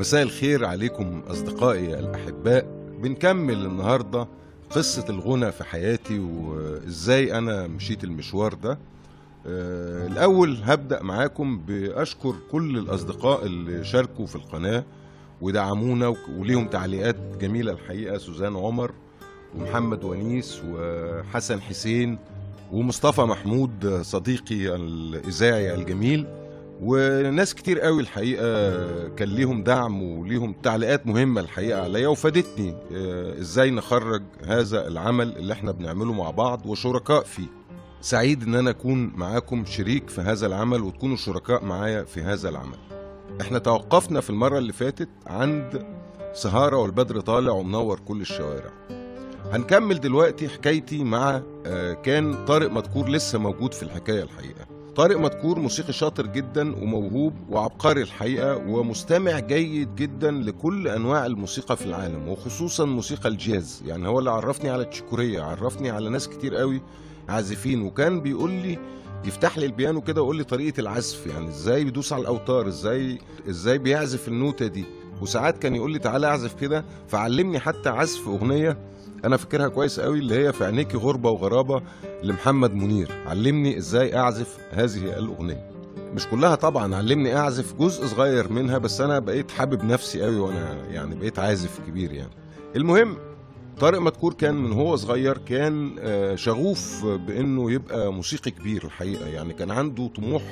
مساء الخير عليكم أصدقائي الأحباء بنكمل النهاردة قصة الغنى في حياتي وإزاي أنا مشيت المشوار ده آه، الأول هبدأ معاكم بأشكر كل الأصدقاء اللي شاركوا في القناة ودعمونا وك- وليهم تعليقات جميلة الحقيقة سوزان عمر ومحمد ونيس وحسن حسين ومصطفى محمود صديقي الإذاعي الجميل وناس كتير قوي الحقيقه كان ليهم دعم وليهم تعليقات مهمه الحقيقه عليا وفادتني آه، ازاي نخرج هذا العمل اللي احنا بنعمله مع بعض وشركاء فيه سعيد ان انا اكون معاكم شريك في هذا العمل وتكونوا شركاء معايا في هذا العمل احنا توقفنا في المره اللي فاتت عند سهاره والبدر طالع ومنور كل الشوارع هنكمل دلوقتي حكايتي مع آه، كان طارق مدكور لسه موجود في الحكايه الحقيقه طارق مدكور موسيقي شاطر جدا وموهوب وعبقري الحقيقه ومستمع جيد جدا لكل انواع الموسيقى في العالم وخصوصا موسيقى الجاز يعني هو اللي عرفني على التشيكوريه عرفني على ناس كتير قوي عازفين وكان بيقول لي يفتح لي البيانو كده ويقول لي طريقه العزف يعني ازاي بيدوس على الاوتار ازاي ازاي بيعزف النوته دي وساعات كان يقول لي تعالى اعزف كده فعلمني حتى عزف اغنيه انا فاكرها كويس قوي اللي هي في عينيكي غربه وغرابه لمحمد منير علمني ازاي اعزف هذه الاغنيه مش كلها طبعا علمني اعزف جزء صغير منها بس انا بقيت حابب نفسي قوي وانا يعني بقيت عازف كبير يعني المهم طارق مدكور كان من هو صغير كان آه، شغوف بانه يبقى موسيقي كبير الحقيقه يعني كان عنده طموح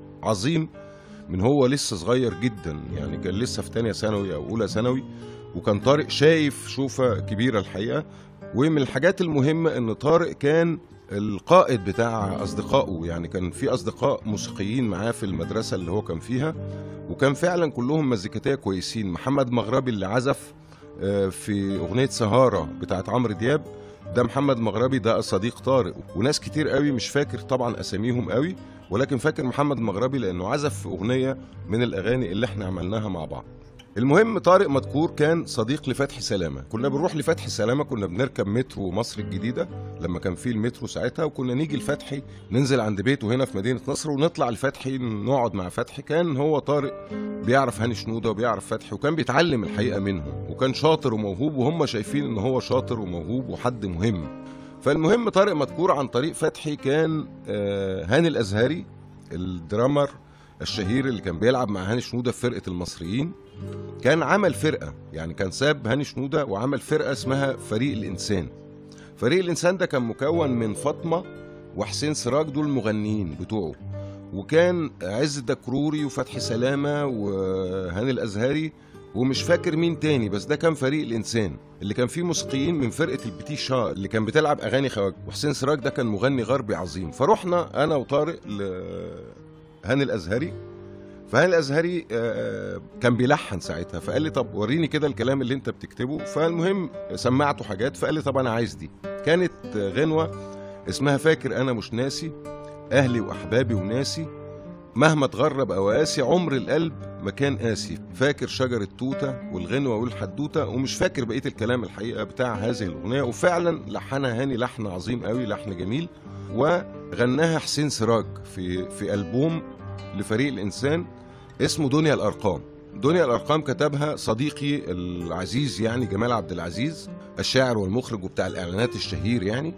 عظيم من هو لسه صغير جدا يعني كان لسه في تانية ثانوي او اولى ثانوي وكان طارق شايف شوفة كبيرة الحقيقة ومن الحاجات المهمة ان طارق كان القائد بتاع اصدقائه يعني كان في اصدقاء موسيقيين معاه في المدرسة اللي هو كان فيها وكان فعلا كلهم مزيكتيه كويسين محمد مغربي اللي عزف آه، في اغنية سهارة بتاعت عمرو دياب ده محمد مغربي ده صديق طارق وناس كتير قوي مش فاكر طبعا اساميهم قوي ولكن فاكر محمد مغربي لانه عزف في اغنيه من الاغاني اللي احنا عملناها مع بعض المهم طارق مدكور كان صديق لفتحي سلامه كنا بنروح لفتحي سلامه كنا بنركب مترو مصر الجديده لما كان في المترو ساعتها وكنا نيجي لفتحي ننزل عند بيته هنا في مدينه نصر ونطلع لفتحي نقعد مع فتحي كان هو طارق بيعرف هاني شنوده وبيعرف فتحي وكان بيتعلم الحقيقه منهم وكان شاطر وموهوب وهم شايفين ان هو شاطر وموهوب وحد مهم فالمهم طارق مدكور عن طريق فتحي كان آه، هاني الازهري الدرامر الشهير اللي كان بيلعب مع هاني شنوده في فرقه المصريين كان عمل فرقه يعني كان ساب هاني شنوده وعمل فرقه اسمها فريق الانسان فريق الانسان ده كان مكون من فاطمه وحسين سراج دول المغنيين بتوعه وكان عز الدكروري وفتحي سلامه وهاني الازهري ومش فاكر مين تاني بس ده كان فريق الانسان اللي كان فيه موسيقيين من فرقه البتي شا اللي كان بتلعب اغاني خواجه وحسين سراج ده كان مغني غربي عظيم فرحنا انا وطارق لهاني الازهري فهاني الازهري آه، كان بيلحن ساعتها فقال لي طب وريني كده الكلام اللي انت بتكتبه فالمهم سمعته حاجات فقال لي طب انا عايز دي كانت غنوه اسمها فاكر انا مش ناسي اهلي واحبابي وناسي مهما تغرب او قاسي عمر القلب مكان قاسي فاكر شجر التوته والغنوه والحدوته ومش فاكر بقيه الكلام الحقيقه بتاع هذه الاغنيه وفعلا لحنها هاني لحن عظيم قوي لحن جميل وغناها حسين سراج في في البوم لفريق الانسان اسمه دنيا الارقام دنيا الارقام كتبها صديقي العزيز يعني جمال عبد العزيز الشاعر والمخرج وبتاع الاعلانات الشهير يعني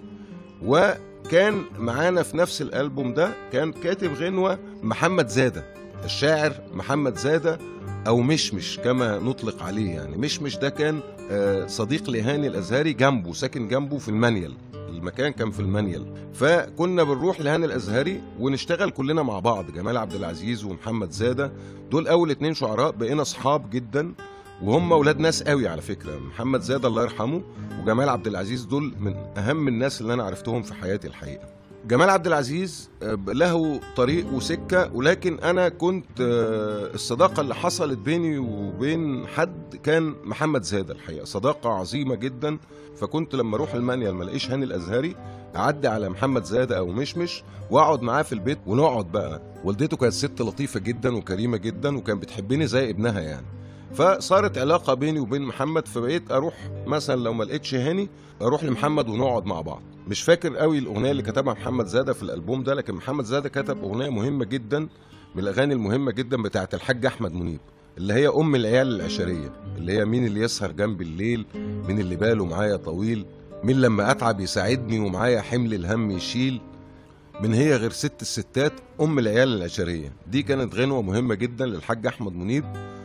وكان معانا في نفس الالبوم ده كان كاتب غنوه محمد زاده الشاعر محمد زاده او مشمش كما نطلق عليه يعني مشمش ده كان آه، صديق لهاني الازهري جنبه ساكن جنبه في المانيال المكان كان في المانيال فكنا بنروح لهاني الازهري ونشتغل كلنا مع بعض جمال عبد العزيز ومحمد زاده دول اول اتنين شعراء بقينا اصحاب جدا وهم اولاد ناس قوي على فكره محمد زاده الله يرحمه وجمال عبد العزيز دول من اهم الناس اللي انا عرفتهم في حياتي الحقيقه جمال عبد العزيز آه، له طريق وسكه ولكن انا كنت آه، الصداقه اللي حصلت بيني وبين حد كان محمد زاده الحقيقه صداقه عظيمه جدا فكنت لما اروح المانيال ما الاقيش هاني الازهري اعدي على محمد زاده او مشمش واقعد معاه في البيت ونقعد بقى والدته كانت ست لطيفه جدا وكريمه جدا وكان بتحبني زي ابنها يعني فصارت علاقه بيني وبين محمد فبقيت اروح مثلا لو ما لقيتش هاني اروح لمحمد ونقعد مع بعض مش فاكر قوي الاغنيه اللي كتبها محمد زاده في الالبوم ده لكن محمد زاده كتب اغنيه مهمه جدا من الاغاني المهمه جدا بتاعه الحاج احمد منيب اللي هي ام العيال العشريه اللي هي مين اللي يسهر جنب الليل مين اللي باله معايا طويل مين لما اتعب يساعدني ومعايا حمل الهم يشيل من هي غير ست الستات ام العيال العشريه دي كانت غنوه مهمه جدا للحاج احمد منيب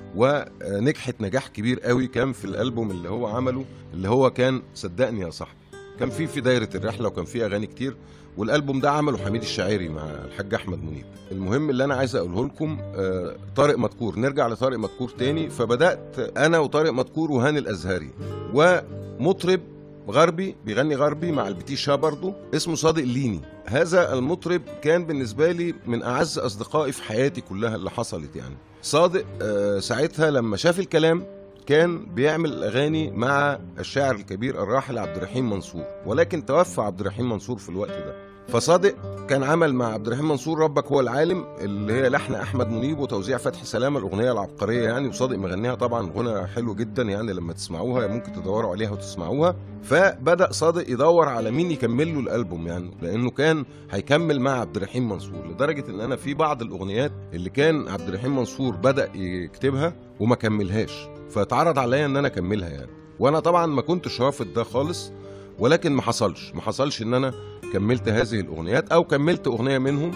ونجحت نجاح كبير قوي كان في الالبوم اللي هو عمله اللي هو كان صدقني يا صاحبي كان في في دايره الرحله وكان في اغاني كتير والالبوم ده عمله حميد الشاعري مع الحاج احمد منيب المهم اللي انا عايز اقوله لكم آه، طارق مدكور نرجع لطارق مدكور تاني فبدات انا وطارق مدكور وهاني الازهري ومطرب غربي بيغني غربي مع البتيشا برضه اسمه صادق ليني هذا المطرب كان بالنسبة لي من أعز أصدقائي في حياتي كلها اللي حصلت يعني صادق آه، ساعتها لما شاف الكلام كان بيعمل أغاني مع الشاعر الكبير الراحل عبد الرحيم منصور ولكن توفى عبد الرحيم منصور في الوقت ده فصادق كان عمل مع عبد الرحيم منصور ربك هو العالم اللي هي لحن احمد منيب وتوزيع فتحي سلامه الاغنيه العبقريه يعني وصادق مغنيها طبعا غنى حلو جدا يعني لما تسمعوها ممكن تدوروا عليها وتسمعوها فبدا صادق يدور على مين يكمل له الالبوم يعني لانه كان هيكمل مع عبد الرحيم منصور لدرجه ان انا في بعض الاغنيات اللي كان عبد الرحيم منصور بدا يكتبها وما كملهاش فاتعرض عليا ان انا اكملها يعني وانا طبعا ما كنتش رافض ده خالص ولكن ما حصلش ما حصلش ان انا كملت هذه الاغنيات او كملت اغنيه منهم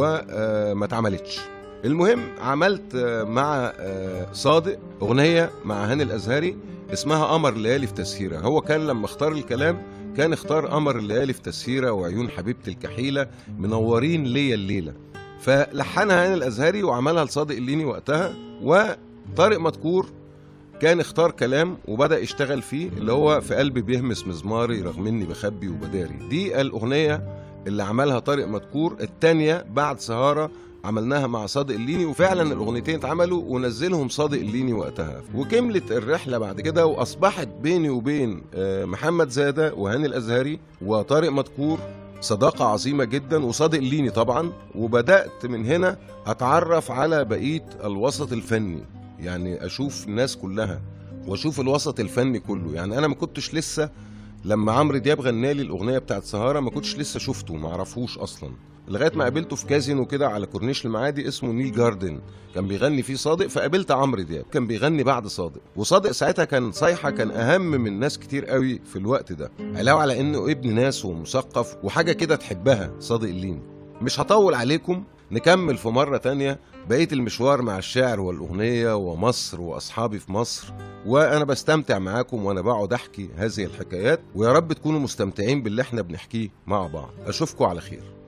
وما اتعملتش المهم عملت آه، مع آه، صادق اغنيه مع هاني الازهري اسمها قمر الليالي في تسهيره هو كان لما اختار الكلام كان اختار قمر الليالي في تسهيره وعيون حبيبتي الكحيله منورين ليا الليله فلحنها هاني الازهري وعملها لصادق الليني وقتها وطارق مدكور كان اختار كلام وبدا يشتغل فيه اللي هو في قلبي بيهمس مزماري رغم اني بخبي وبداري دي الاغنيه اللي عملها طارق مدكور التانية بعد سهارة عملناها مع صادق الليني وفعلا الاغنيتين اتعملوا ونزلهم صادق الليني وقتها وكملت الرحله بعد كده واصبحت بيني وبين آه، محمد زاده وهاني الازهري وطارق مدكور صداقة عظيمة جدا وصادق الليني طبعا وبدأت من هنا أتعرف على بقية الوسط الفني يعني اشوف الناس كلها واشوف الوسط الفني كله يعني انا ما كنتش لسه لما عمرو دياب غنى لي الاغنيه بتاعت سهاره ما كنتش لسه شفته ما اعرفوش اصلا لغايه ما قابلته في كازينو كده على كورنيش المعادي اسمه نيل جاردن كان بيغني فيه صادق فقابلت عمرو دياب كان بيغني بعد صادق وصادق ساعتها كان صيحه كان اهم من ناس كتير قوي في الوقت ده علاوه على انه ابن ناس ومثقف وحاجه كده تحبها صادق اللين مش هطول عليكم نكمل في مرة تانية بقية المشوار مع الشعر والأغنية ومصر وأصحابي في مصر وأنا بستمتع معاكم وأنا بقعد أحكي هذه الحكايات ويا رب تكونوا مستمتعين باللي احنا بنحكيه مع بعض أشوفكم على خير